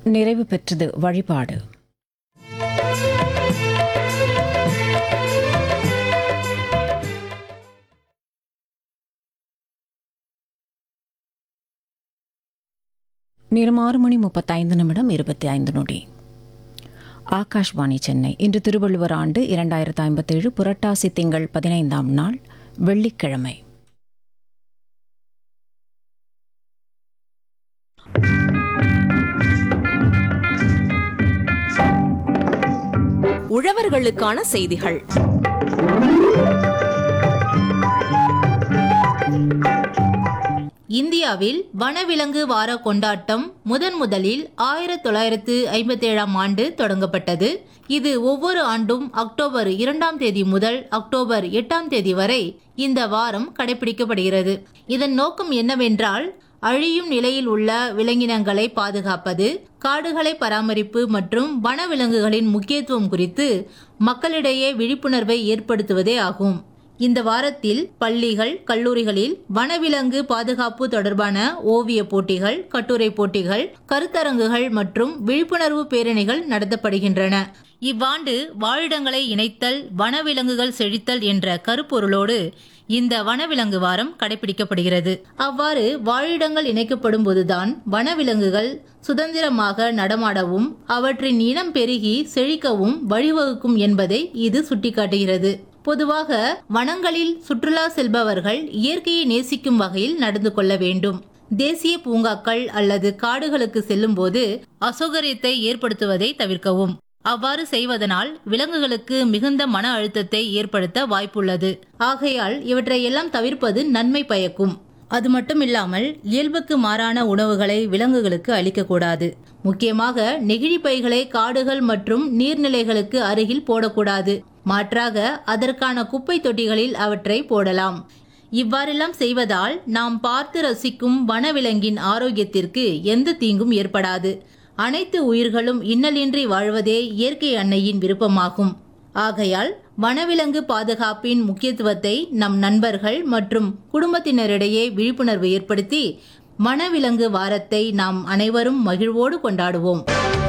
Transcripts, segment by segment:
நிறைவு பெற்றது வழிபாடு நேரம் ஆறு மணி முப்பத்தைந்து நிமிடம் இருபத்தி ஐந்து நொடி ஆகாஷ்வாணி சென்னை இன்று திருவள்ளுவர் ஆண்டு இரண்டாயிரத்து ஐம்பத்தேழு புரட்டாசி திங்கள் பதினைந்தாம் நாள் வெள்ளிக்கிழமை உழவர்களுக்கான செய்திகள் இந்தியாவில் வனவிலங்கு வார கொண்டாட்டம் முதன் முதலில் ஆயிரத்தி தொள்ளாயிரத்து ஐம்பத்தேழாம் ஆண்டு தொடங்கப்பட்டது இது ஒவ்வொரு ஆண்டும் அக்டோபர் இரண்டாம் தேதி முதல் அக்டோபர் எட்டாம் தேதி வரை இந்த வாரம் கடைபிடிக்கப்படுகிறது இதன் நோக்கம் என்னவென்றால் அழியும் நிலையில் உள்ள விலங்கினங்களை பாதுகாப்பது காடுகளை பராமரிப்பு மற்றும் வனவிலங்குகளின் முக்கியத்துவம் குறித்து மக்களிடையே விழிப்புணர்வை ஏற்படுத்துவதே ஆகும் இந்த வாரத்தில் பள்ளிகள் கல்லூரிகளில் வனவிலங்கு பாதுகாப்பு தொடர்பான ஓவிய போட்டிகள் கட்டுரை போட்டிகள் கருத்தரங்குகள் மற்றும் விழிப்புணர்வு பேரணிகள் நடத்தப்படுகின்றன இவ்வாண்டு வாழிடங்களை இணைத்தல் வனவிலங்குகள் செழித்தல் என்ற கருப்பொருளோடு இந்த வனவிலங்கு வாரம் கடைபிடிக்கப்படுகிறது அவ்வாறு வாழிடங்கள் இணைக்கப்படும் போதுதான் வனவிலங்குகள் சுதந்திரமாக நடமாடவும் அவற்றின் இனம் பெருகி செழிக்கவும் வழிவகுக்கும் என்பதை இது சுட்டிக்காட்டுகிறது பொதுவாக வனங்களில் சுற்றுலா செல்பவர்கள் இயற்கையை நேசிக்கும் வகையில் நடந்து கொள்ள வேண்டும் தேசிய பூங்காக்கள் அல்லது காடுகளுக்கு செல்லும்போது அசௌகரியத்தை ஏற்படுத்துவதை தவிர்க்கவும் அவ்வாறு செய்வதனால் விலங்குகளுக்கு மிகுந்த மன அழுத்தத்தை ஏற்படுத்த வாய்ப்புள்ளது ஆகையால் இவற்றை எல்லாம் தவிர்ப்பது நன்மை பயக்கும் அது மட்டுமில்லாமல் இயல்புக்கு மாறான உணவுகளை விலங்குகளுக்கு அளிக்கக்கூடாது முக்கியமாக நெகிழி பைகளை காடுகள் மற்றும் நீர்நிலைகளுக்கு அருகில் போடக்கூடாது மாற்றாக அதற்கான குப்பை தொட்டிகளில் அவற்றை போடலாம் இவ்வாறெல்லாம் செய்வதால் நாம் பார்த்து ரசிக்கும் வனவிலங்கின் ஆரோக்கியத்திற்கு எந்த தீங்கும் ஏற்படாது அனைத்து உயிர்களும் இன்னலின்றி வாழ்வதே இயற்கை அன்னையின் விருப்பமாகும் ஆகையால் வனவிலங்கு பாதுகாப்பின் முக்கியத்துவத்தை நம் நண்பர்கள் மற்றும் குடும்பத்தினரிடையே விழிப்புணர்வு ஏற்படுத்தி வனவிலங்கு வாரத்தை நாம் அனைவரும் மகிழ்வோடு கொண்டாடுவோம்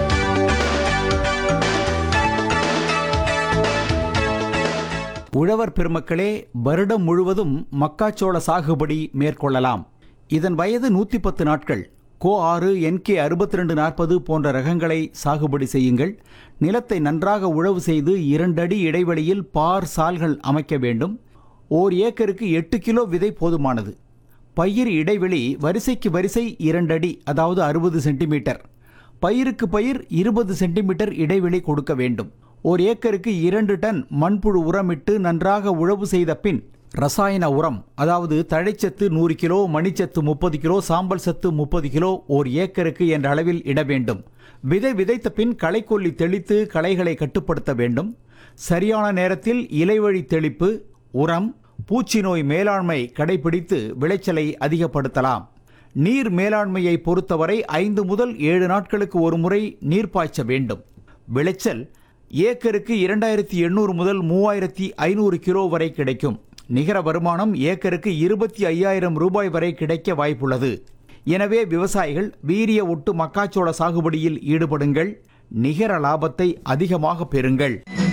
உழவர் பெருமக்களே வருடம் முழுவதும் மக்காச்சோள சாகுபடி மேற்கொள்ளலாம் இதன் வயது நூற்றி பத்து நாட்கள் கோ ஆறு என்கே அறுபத்தி ரெண்டு நாற்பது போன்ற ரகங்களை சாகுபடி செய்யுங்கள் நிலத்தை நன்றாக உழவு செய்து இரண்டடி இடைவெளியில் பார் சால்கள் அமைக்க வேண்டும் ஓர் ஏக்கருக்கு எட்டு கிலோ விதை போதுமானது பயிர் இடைவெளி வரிசைக்கு வரிசை இரண்டடி அதாவது அறுபது சென்டிமீட்டர் பயிருக்கு பயிர் இருபது சென்டிமீட்டர் இடைவெளி கொடுக்க வேண்டும் ஒரு ஏக்கருக்கு இரண்டு டன் மண்புழு உரமிட்டு நன்றாக உழவு செய்த பின் ரசாயன உரம் அதாவது தழைச்சத்து நூறு கிலோ மணிச்சத்து முப்பது கிலோ சாம்பல் சத்து முப்பது கிலோ ஓர் ஏக்கருக்கு என்ற அளவில் இட வேண்டும் விதை விதைத்த பின் களைக்கொல்லி தெளித்து களைகளை கட்டுப்படுத்த வேண்டும் சரியான நேரத்தில் இலைவழி தெளிப்பு உரம் பூச்சி நோய் மேலாண்மை கடைபிடித்து விளைச்சலை அதிகப்படுத்தலாம் நீர் மேலாண்மையை பொறுத்தவரை ஐந்து முதல் ஏழு நாட்களுக்கு ஒரு முறை நீர் பாய்ச்ச வேண்டும் விளைச்சல் ஏக்கருக்கு இரண்டாயிரத்தி எண்ணூறு முதல் மூவாயிரத்தி ஐநூறு கிலோ வரை கிடைக்கும் நிகர வருமானம் ஏக்கருக்கு இருபத்தி ஐயாயிரம் ரூபாய் வரை கிடைக்க வாய்ப்புள்ளது எனவே விவசாயிகள் வீரிய ஒட்டு மக்காச்சோள சாகுபடியில் ஈடுபடுங்கள் நிகர லாபத்தை அதிகமாக பெறுங்கள்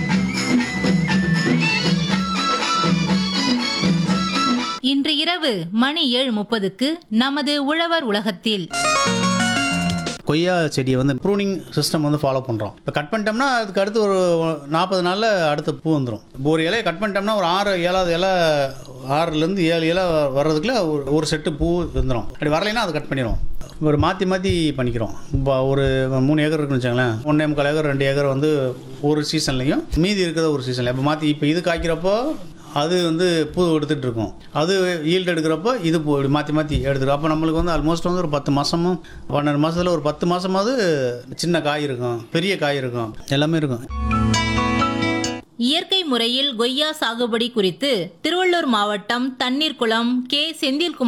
இன்று இரவு மணி ஏழு முப்பதுக்கு நமது உழவர் உலகத்தில் கொய்யா செடியை வந்து ப்ரூனிங் சிஸ்டம் வந்து ஃபாலோ பண்ணுறோம் இப்போ கட் பண்ணிட்டோம்னா அதுக்கு அடுத்து ஒரு நாற்பது நாளில் அடுத்த பூ வந்துடும் இப்போ ஒரு இலையை கட் பண்ணிட்டோம்னா ஒரு ஆறு ஏழாவது இலை ஆறுலேருந்து ஏழு இலை வர்றதுக்குள்ள ஒரு ஒரு செட்டு பூ வந்துடும் அப்படி வரலைன்னா அதை கட் பண்ணிடுவோம் ஒரு மாற்றி மாற்றி பண்ணிக்கிறோம் இப்போ ஒரு மூணு ஏக்கர் இருக்குன்னு வச்சுங்களேன் ஒன்றே முக்கால் ஏக்கர் ரெண்டு ஏக்கர் வந்து ஒரு சீசன்லையும் மீதி இருக்கிறத ஒரு சீசனில் இப்போ மாற்றி இப்போ இது காய்க்கிறப்போ அது வந்து பூ எடுத்துகிட்டு இருக்கும் அது ஈல்டு எடுக்கிறப்போ இது பூ இப்படி மாற்றி மாற்றி எடுத்துரும் அப்போ நம்மளுக்கு வந்து ஆல்மோஸ்ட் வந்து ஒரு பத்து மாதமும் பன்னெண்டு மாதத்தில் ஒரு பத்து மாதமாவது சின்ன காய் இருக்கும் பெரிய காய் இருக்கும் எல்லாமே இருக்கும் இயற்கை முறையில் கொய்யா சாகுபடி குறித்து திருவள்ளூர் மாவட்டம் தண்ணீர்குளம் கே செந்தில்குமார்